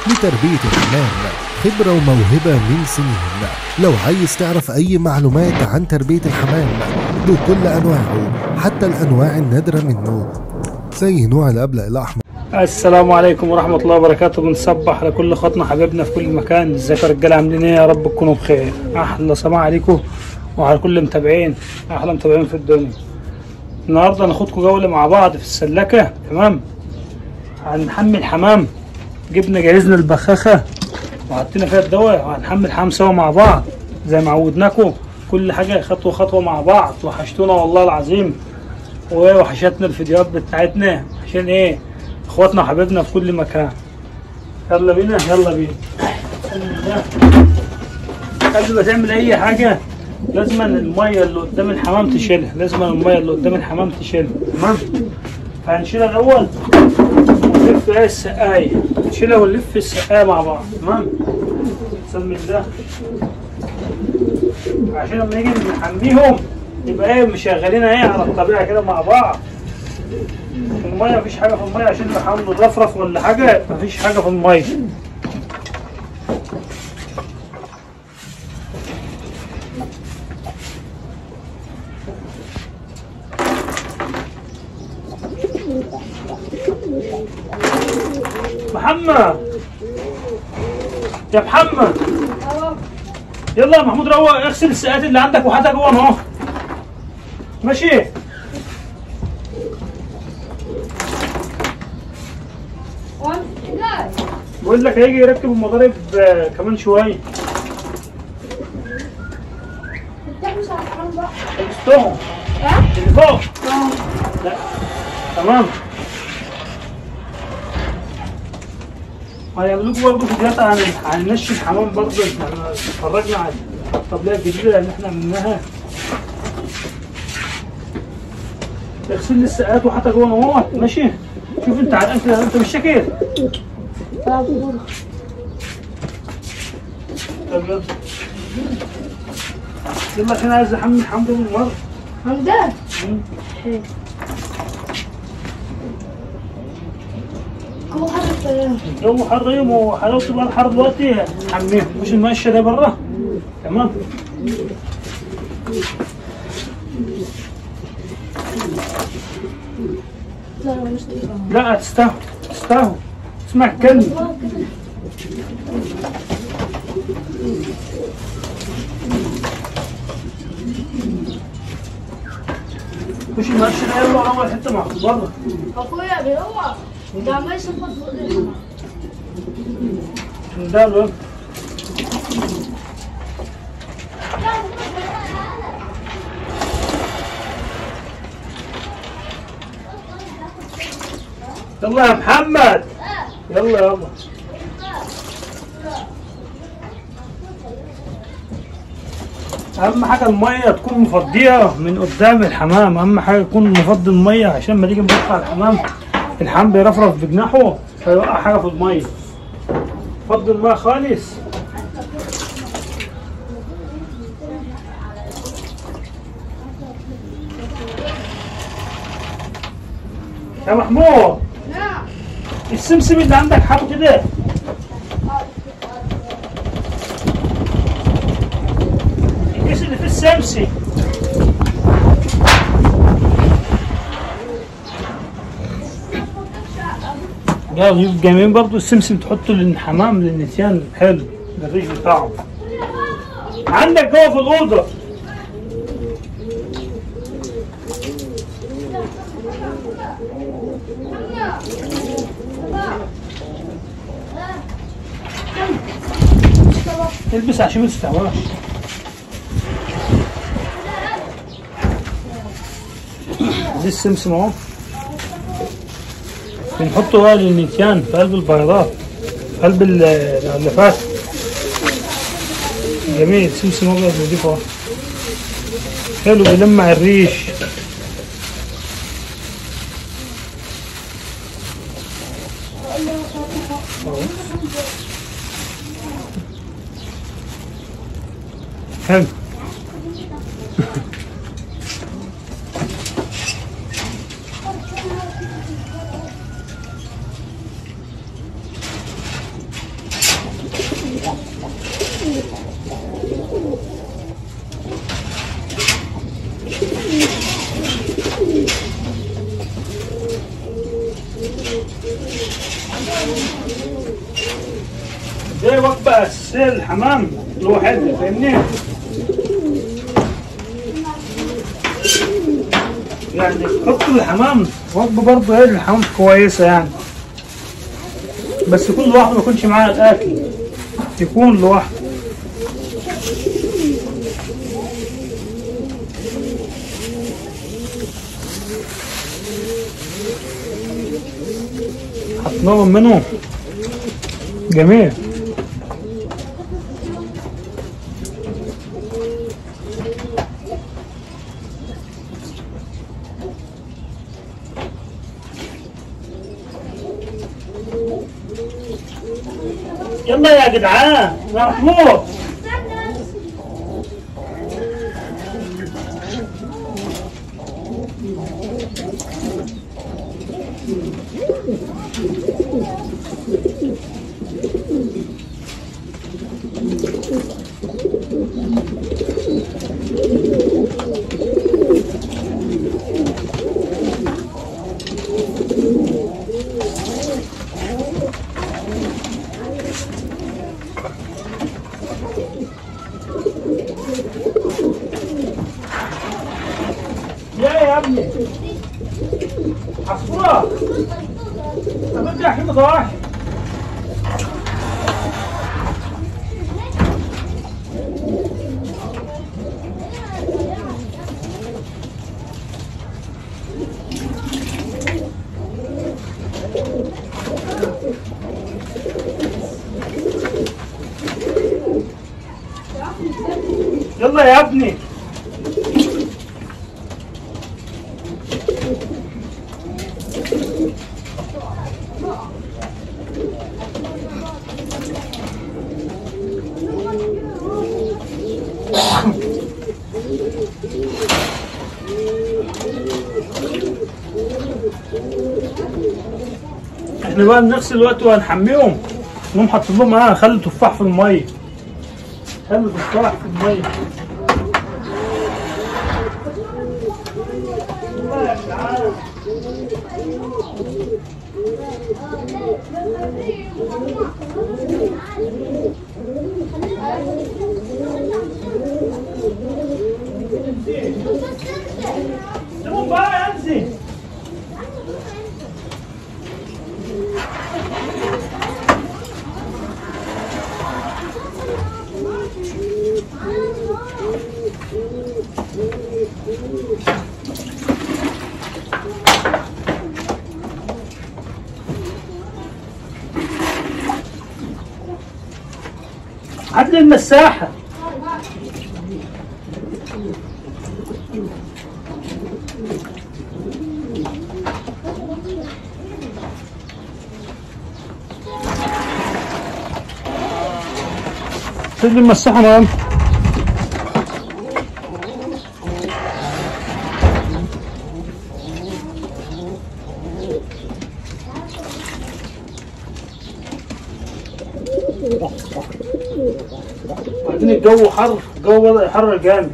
لتربية الحمام خبرة وموهبة من سنين لو عايز تعرف أي معلومات عن تربية الحمام بكل أنواعه حتى الأنواع النادرة منه زي نوع الأبلق الأحمر السلام عليكم ورحمة الله وبركاته بنصبح على كل اخواتنا حبايبنا في كل مكان ازيكم يا رجالة عاملين ايه يا رب تكونوا بخير احلى سلام عليكم وعلى كل متابعين احلى متابعين في الدنيا النهارده هناخدكم جولة مع بعض في السلكة تمام هنحمل حمام جبنا جهزنا البخاخة وحطينا فيها الدواء وهنحمل حمام سوا مع بعض زي ما عودناكم كل حاجة خطوة خطوة مع بعض وحشتونا والله العظيم ووحشتنا الفيديوهات بتاعتنا عشان ايه اخواتنا وحبايبنا في كل مكان يلا بينا يلا بينا بسم الله. قبل ما تعمل اي حاجه لازم الميه اللي قدام الحمام تشيلها لازم الميه اللي قدام الحمام تشيلها تمام فهنشيلها الاول ونلف ايه السقايه نشيلها ونلف السقايه مع بعض تمام بسم الله عشان لما نيجي نحميهم يبقى ايه مشغلين ايه على الطبيعه كده مع بعض في الميه مفيش حاجه في الميه عشان نحاول نرفرف ولا حاجه مفيش حاجه في الميه محمد يا محمد يلا يا محمود روق اغسل السقات اللي عندك وحطها جوه اهو ماشي بقول لك هيجي يركب المضارب آه، كمان شويه لبستهم اللي فوق لا تمام هيعملوا لكم برضه فيديوهات عن عن نشي الحمام برضه احنا اتفرجنا على الطبليه الجديده اللي احنا عملناها اغسل لي السقات وحتى جوه اهو ماشي شوف انت عرقان كده انت مش شاكر طب يلا يلا عشان عايز احمل الحمد لله من مره حمدان هو حرف الجو حر يوم وحلاوته بقى الحر دلوقتي حميه مش الماشيه ده بره تمام لا مش تفهم لا تستاهل تستاهل اسمع الكلمه مش الماشيه ده يلا اول حته مع بره اخويا بيروح ده ما يشوف فوق السما ده له يلا يا محمد يلا يلا اهم حاجه الميه تكون مفضيه من قدام الحمام اهم حاجه يكون مفضي الميه عشان ما نيجي نبص على الحمام الحمام بيرفرف بجناحه فيوقع حاجه في الميه فضي الميه خالص يا محمود نعم السمسم اللي عندك حاطه كده الكيس اللي فيه السمسم يا ضيوف جميل برضو السمسم تحطه للحمام للنسيان حلو الريش بتاعه عندك جوه في الأوضة البس عشان ما تستهواش دي السمسم اهو بنحطه بقى للنسيان في قلب البيضات في قلب ال- العلافات جميل سمسم ابيض نضيف اهو حلو بيلمع الريش أهو. حلو دي وجبة أساسية للحمام لوحدها فاهمني؟ يعني حط الحمام وجبة برضه ايه للحمام كويسة يعني بس يكون لوحده ما يكونش معاه الأكل يكون لوحده حطناهم منه جميل يلا يا جدعان يا محمود يا يا ابني عصفورة طب انت يا كده صباح يلا يا ابني احنا بقى بنغسل الوقت وهنحميهم نقوم حاطين لهم اه خلي تفاح في الميه خلي تفاح في الميه الله يا جدعان. سيبهم بقى انزل هات لي المساحة هات لي المساحة معانا بعدين الجو حر الجو بدأ يحرر جامد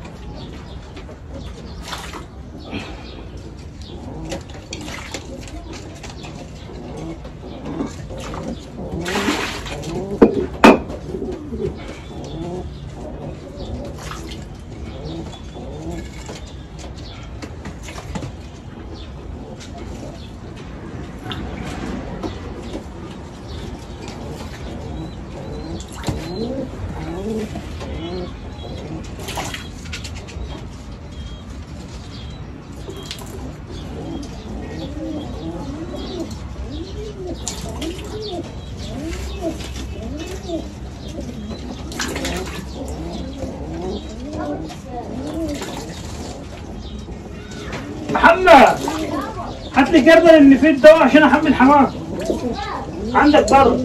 محمد هات لي جردل اللي فيه الدواء عشان احمي الحمام عندك بره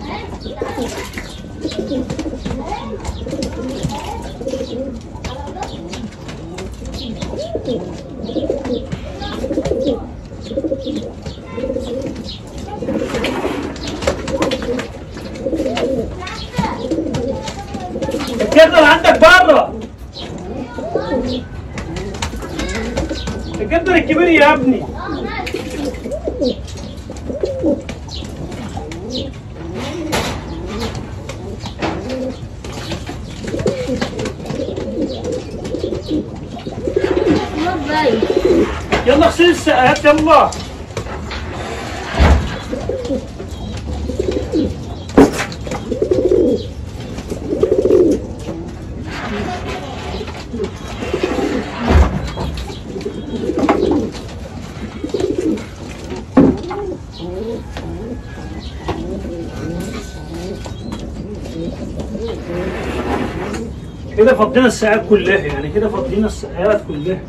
الجردل عندك بره الجردل الكبير يا ابني يلا اغسل السقايات يلا كده فضينا السقايات كلها يعني كده فضينا السقايات كلها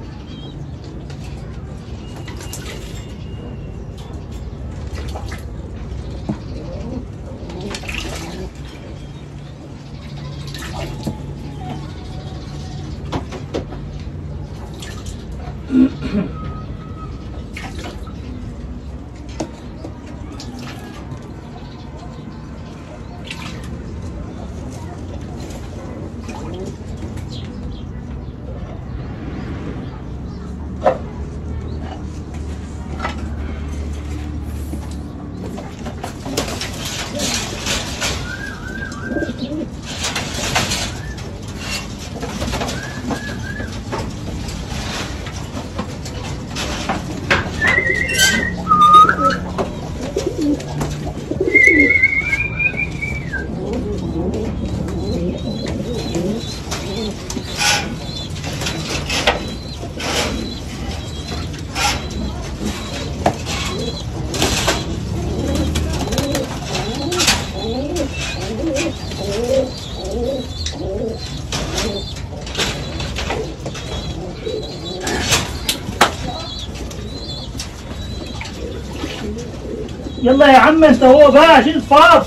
يلا يا عم انت هو بقى عشان الفاض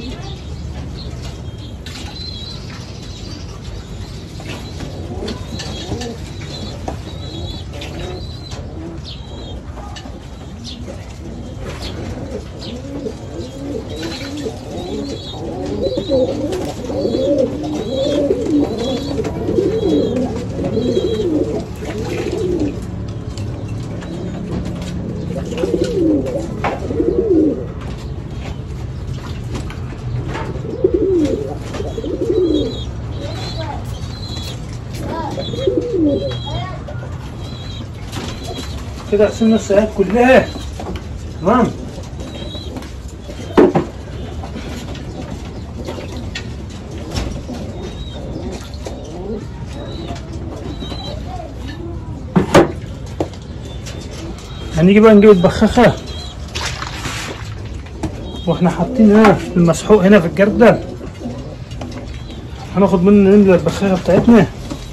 كده غسلنا الساعات كلها تمام هنيجي بقى نجيب البخاخة واحنا حاطين هنا المسحوق هنا في الجردل هناخد منه نملى البخاخة بتاعتنا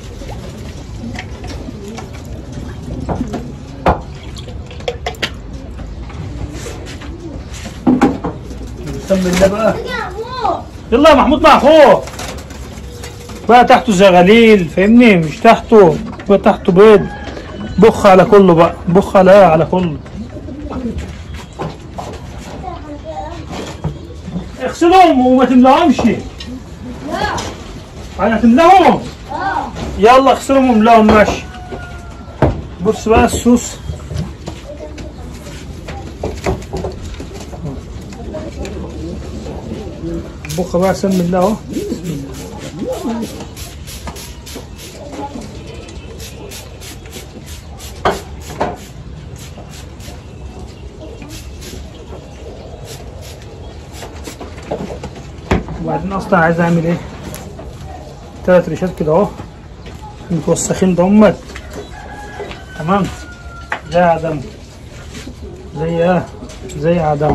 بسم الله بقى يلا يا محمود مع اخوه بقى تحته زغاليل فاهمني مش تحته بقى تحته بيض بخ على كله بقى بخ على على كله اغسلهم وما تملاهمش انا هتملاهم يلا اغسلهم واملاهم ماشي بص بقى الصوص بخ بقى سم الله اهو وبعدين اصلا عايز اعمل ايه تلات ريشات كده اهو متوسخين ضمت تمام زي عدم زي اه زي عدم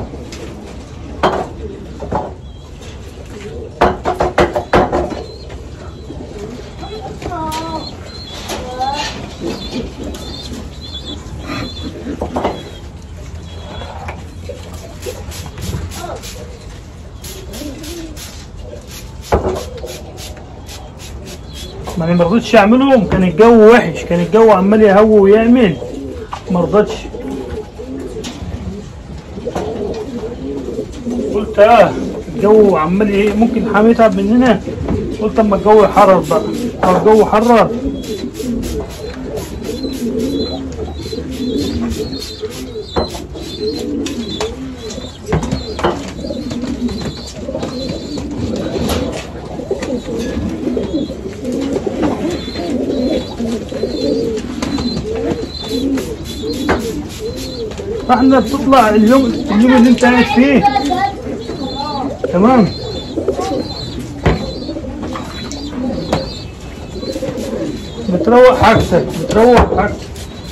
ما انا مرضتش اعملهم كان الجو وحش كان الجو عمال يهوى ويعمل مرضتش قلت اه الجو عمال ايه ممكن الحمام يتعب مننا قلت اما الجو يحرر بقى اه الجو حرر فاحنا بتطلع اليوم اليوم اللي انت قاعد فيه تمام بتروح حاجتك بتروح حاجتك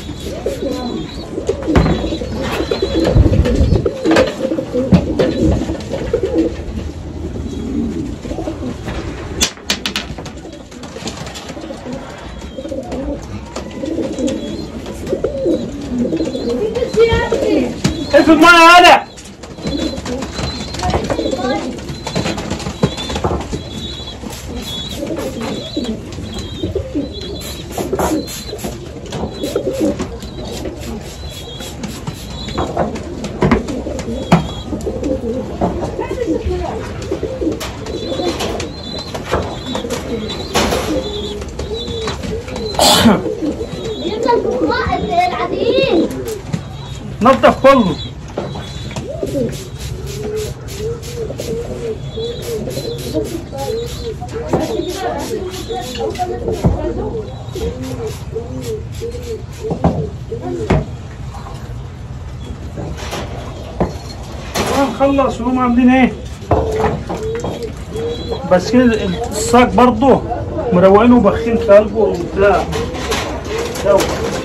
ايه في الميه هذا يبقى الفقراء العاديين نظف كله نخلص وهم عاملين ايه بس كده الصاج برضه مروقينه وبخين في قلبه وبتاع يلا.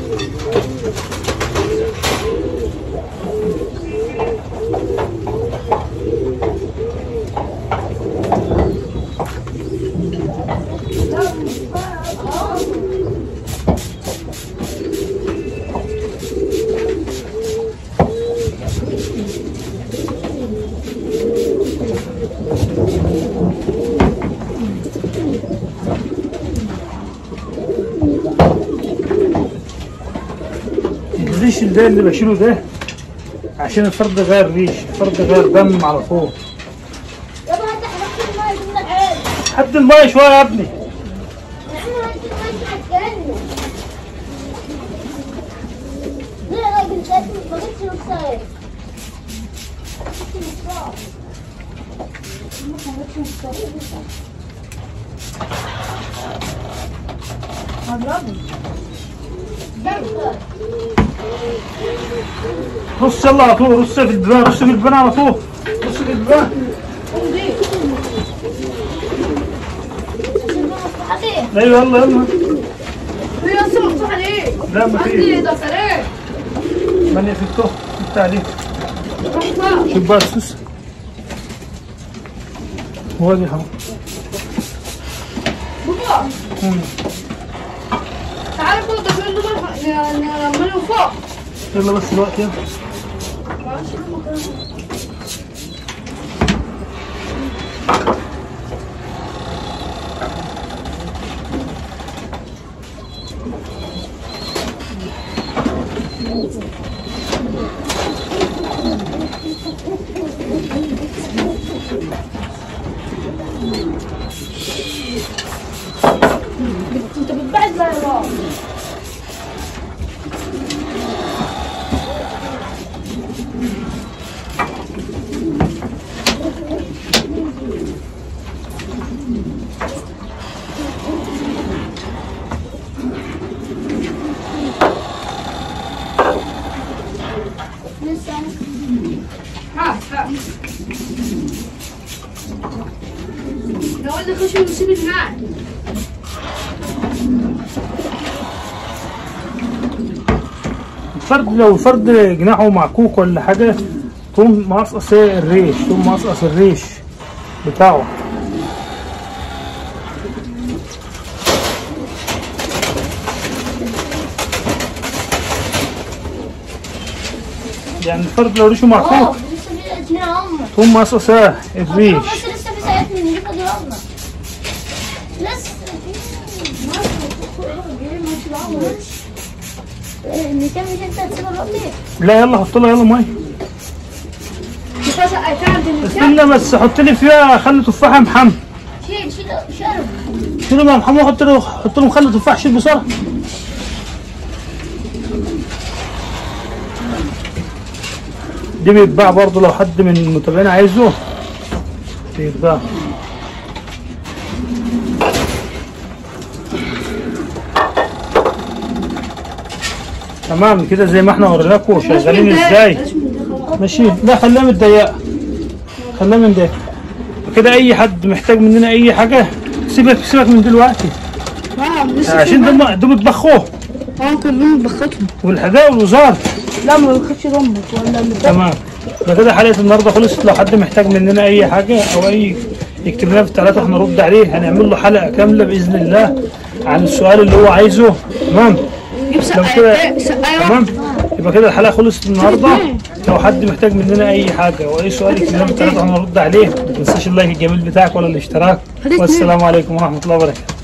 الريش ده اللي بشيله ده عشان الفرد غير ريش الفرد غير دم على طول يابا هات حركت الماء من العين حد المايه شويه يا ابني نعم هات الماء تحكيني ليه يا راجل انت ما جبتش نصاير رص يلا على طول رص في البيبان رص في البيبان على طول رص في البيبان عليه ايوه يلا يلا هي اصلا مفتوح عليه لا ما عندي في ده سريع ماني في التوه بتاع دي شوف بقى السوس هو دي حرام بابا مم. تعالى فوق ده كله ده نعمله فوق يلا بس الوقت يلا انت بتبعد زي الله لسه ها ها لو قلنا خش ونسيب الماء الفرد لو الفرد جناحه معكوك ولا حاجة تقوم مقصقص الريش تقوم مقصقص الريش بتاعه يعني الفرد لو ريشه اه معكوك لسه في اتنين هم تقوم مقصقصاه الريش بس لسه في ساعات من نجيبها دي هم لسه في ماشي العمر نكمل انت هتسيبها دلوقتي لا يلا حط لها يلا ميه مش هتعمل استنى بس حط لي فيها خل تفاحة محمد شيل شيل شرب شيلوا مع محمد حط له حط لهم خل تفاح شيل بسرعة دي بيتباع برضه لو حد من المتابعين عايزه بيتباع تمام كده زي ما احنا وريناكم شغالين ازاي ماشي لا خليها متضيقه خليها من ده كده اي حد محتاج مننا اي حاجه سيبك سيبك من دلوقتي اه لسه عشان دول دول بيطبخوه اه كلهم بخطهم والحدائق والوزاره لا ما بخدش جنبك ولا اللي تمام ده كده حلقه النهارده خلصت لو حد محتاج مننا اي حاجه او اي يكتب لنا في الثلاثه احنا نرد عليه هنعمل له حلقه كامله باذن الله عن السؤال اللي هو عايزه تمام جيب لو كده سقايه سقايه تمام يبقى كده الحلقه خلصت النهارده لو حد محتاج مننا اي حاجه او اي سؤال يكتب لنا في الثلاثه احنا نرد عليه ما تنساش اللايك الجميل بتاعك ولا الاشتراك والسلام عليكم ورحمه الله وبركاته